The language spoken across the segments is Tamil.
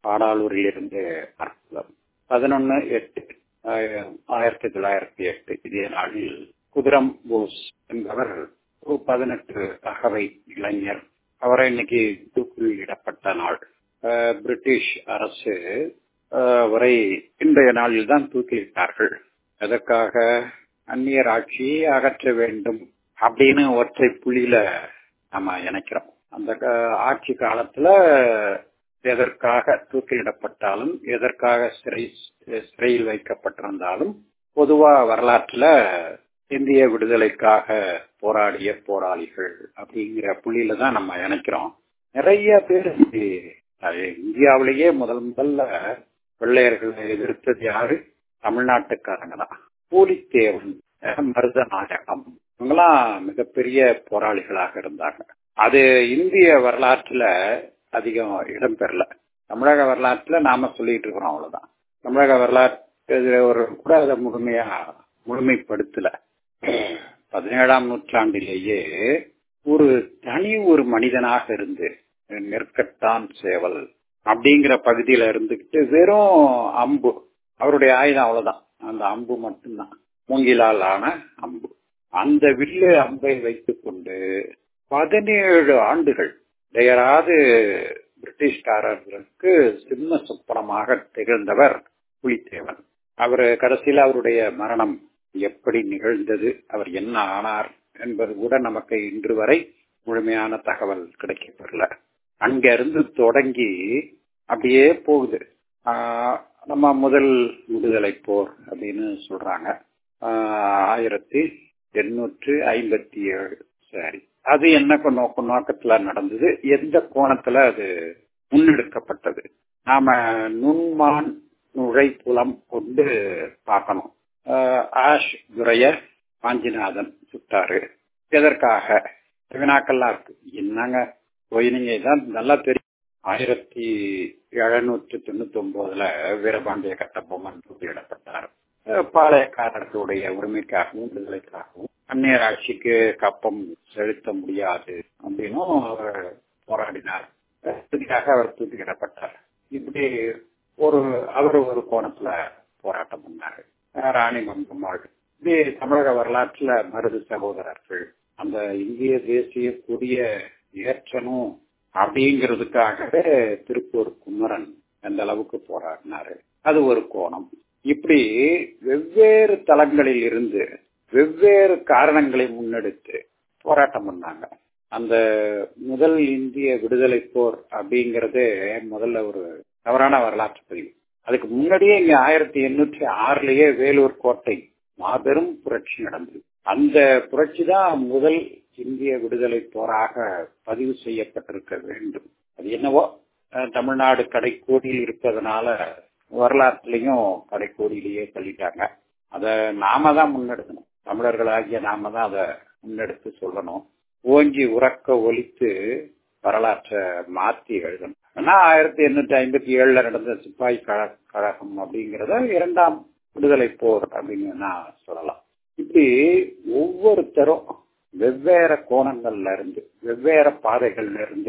பாடாலூரிலிருந்து அற்புதம் பதினொன்று எட்டு ஆயிரத்தி தொள்ளாயிரத்தி எட்டு இதே நாளில் குதிரம் போஸ் என்பவர் ஒரு பதினெட்டு அகவை இளைஞர் அவரை இன்னைக்கு தூக்கிலிடப்பட்ட நாள் பிரிட்டிஷ் அரசு அவரை இன்றைய நாளில் தான் தூக்கிலிட்டார்கள் எதற்காக அந்நியர் ஆட்சியை அகற்ற வேண்டும் அப்படின்னு ஒற்றை புள்ளியில நம்ம இணைக்கிறோம் அந்த ஆட்சி காலத்துல எதற்காக தூக்கிலிடப்பட்டாலும் எதற்காக சிறை சிறையில் வைக்கப்பட்டிருந்தாலும் பொதுவா வரலாற்றுல இந்திய விடுதலைக்காக போராடிய போராளிகள் அப்படிங்கிற புள்ளியில தான் நம்ம இணைக்கிறோம் நிறைய பேர் இந்தியாவிலேயே முதல் முதல்ல வெள்ளையர்களை எதிர்த்தது யாரு தமிழ்நாட்டுக்காரங்க தான் பூலித்தேவன் மருதநாயகம் இவங்கெல்லாம் மிகப்பெரிய போராளிகளாக இருந்தாங்க அது இந்திய வரலாற்றுல அதிகம் இடம்பெறல தமிழக வரலாற்றுல நாம சொல்லிட்டு இருக்கிறோம் அவ்வளவுதான் தமிழக வரலாற்று ஒரு கூட அதை முழுமையா முழுமைப்படுத்தல பதினேழாம் நூற்றாண்டிலேயே ஒரு தனி ஒரு மனிதனாக இருந்து நெற்கட்டான் சேவல் அப்படிங்கிற பகுதியில இருந்துகிட்டு வெறும் அம்பு அவருடைய ஆயுதம் அவ்வளவுதான் அந்த அம்பு மட்டும்தான் மூங்கிலால் ஆன அம்பு அந்த வில்லு அம்பை வைத்துக் கொண்டு பதினேழு ஆண்டுகள் பெயராது பிரிட்டிஷ்காரர்களுக்கு சிம்ம சொப்பனமாக திகழ்ந்தவர் புலித்தேவன் அவர் கடைசியில் அவருடைய மரணம் எப்படி நிகழ்ந்தது அவர் என்ன ஆனார் என்பது கூட நமக்கு இன்று வரை முழுமையான தகவல் கிடைக்கப்பெறல அங்கிருந்து தொடங்கி அப்படியே போகுது நம்ம முதல் விடுதலை போர் அப்படின்னு சொல்றாங்க ஆயிரத்தி எண்ணூற்று ஐம்பத்தி ஏழு சரி அது என்ன நோக்க நோக்கத்துல நடந்தது எந்த கோணத்துல அது முன்னெடுக்கப்பட்டது நாம நுண்மான் நுழைப்புலம் கொண்டு பார்க்கணும் ஆஷ் துரைய பாஞ்சிநாதன் சுட்டாரு எதற்காக வினாக்கள்லாம் இருக்கு என்னங்க போய் நீங்க இதான் நல்லா தெரியும் ஆயிரத்தி எழுநூற்றி தொண்ணூத்தி ஒன்பதுல வீரபாண்டிய கட்டபொம்மன் தூக்கிலிடப்பட்டார் பாளையக்காரர்களுடைய உரிமைக்காகவும் விடுதலைக்காகவும் அந்நியர் ஆட்சிக்கு கப்பம் செலுத்த முடியாது அப்படின்னும் அவர் போராடினார் இதுக்காக அவர் தூக்கிலிடப்பட்டார் இப்படி ஒரு அவர் ஒரு கோணத்துல போராட்டம் பண்ணாரு ராணி மங்கம்மாள் இது தமிழக வரலாற்றுல மருது சகோதரர்கள் அந்த இந்திய தேசிய கொடிய ஏற்றணும் அப்படிங்கிறதுக்காகவே திருப்பூர் குமரன் எந்த அளவுக்கு போராடினாரு அது ஒரு கோணம் இப்படி வெவ்வேறு தளங்களில் இருந்து வெவ்வேறு காரணங்களை முன்னெடுத்து போராட்டம் பண்ணாங்க அந்த முதல் இந்திய விடுதலை போர் அப்படிங்கறது முதல்ல ஒரு தவறான வரலாற்று பதிவு அதுக்கு முன்னாடியே இங்க ஆயிரத்தி எண்ணூற்றி ஆறுலயே வேலூர் கோட்டை மாபெரும் புரட்சி நடந்தது அந்த புரட்சி தான் முதல் இந்திய விடுதலை போராக பதிவு செய்யப்பட்டிருக்க வேண்டும் அது என்னவோ தமிழ்நாடு கடைக்கோடியில் இருப்பதனால வரலாற்றுலயும் கடைக்கோடியிலேயே தள்ளிட்டாங்க அத நாம தான் முன்னெடுக்கணும் தமிழர்களாகிய நாம தான் அதை முன்னெடுத்து சொல்லணும் ஓங்கி உறக்க ஒலித்து வரலாற்றை மாற்றி எழுதணும் ஆனா ஆயிரத்தி எண்ணூத்தி ஐம்பத்தி ஏழுல நடந்த சிப்பாய் கழகம் அப்படிங்கறத இரண்டாம் விடுதலை போர் அப்படின்னு நான் சொல்லலாம் இப்படி ஒவ்வொருத்தரும் வெவ்வேறு கோணங்கள்ல இருந்து வெவ்வேறு பாதைகள்ல இருந்து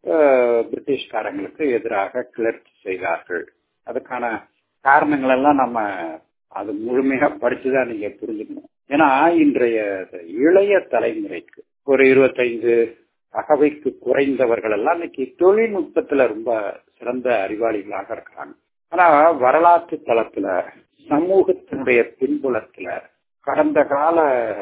பிரிட்டிஷ்காரங்களுக்கு எதிராக கிளர்ச்சி செய்தார்கள் அதுக்கான காரணங்கள் எல்லாம் நம்ம அது முழுமையா படிச்சுதான் நீங்க புரிஞ்சுக்கணும் ஏன்னா இன்றைய இளைய தலைமுறைக்கு ஒரு இருபத்தைந்து அகவைக்கு குறைந்தவர்கள் எல்லாம் இன்னைக்கு தொழில்நுட்பத்துல ரொம்ப சிறந்த அறிவாளிகளாக இருக்கிறாங்க ஆனா வரலாற்று தளத்துல சமூகத்தினுடைய பின்புலத்துல கடந்த கால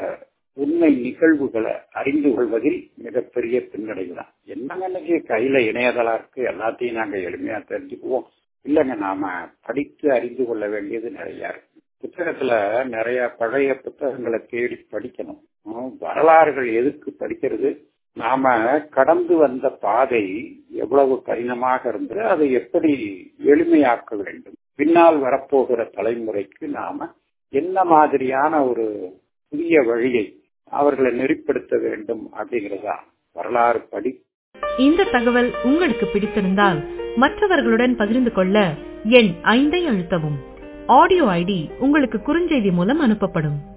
உண்மை நிகழ்வுகளை அறிந்து கொள்வதில் மிகப்பெரிய பின்னடைவு தான் என்னங்க இன்னைக்கு கையில இணையதளம் இருக்கு எல்லாத்தையும் நாங்க எளிமையா தெரிஞ்சுக்குவோம் இல்லைங்க நாம படித்து அறிந்து கொள்ள வேண்டியது நிறைய இருக்கு புத்தகத்துல நிறைய பழைய புத்தகங்களை தேடி படிக்கணும் வரலாறுகள் எதுக்கு படிக்கிறது நாம கடந்து வந்த பாதை எவ்வளவு கடினமாக இருந்தது அதை எப்படி எளிமையாக்க வேண்டும் பின்னால் வரப்போகிற தலைமுறைக்கு நாம என்ன மாதிரியான ஒரு புதிய வழியை அவர்களை நெறிப்படுத்த வேண்டும் அப்படிங்கிறதா வரலாறு படி இந்த தகவல் உங்களுக்கு பிடித்திருந்தால் மற்றவர்களுடன் பகிர்ந்து கொள்ள எண் ஐந்தை அழுத்தவும் ஆடியோ ஐடி உங்களுக்கு குறுஞ்செய்தி மூலம் அனுப்பப்படும்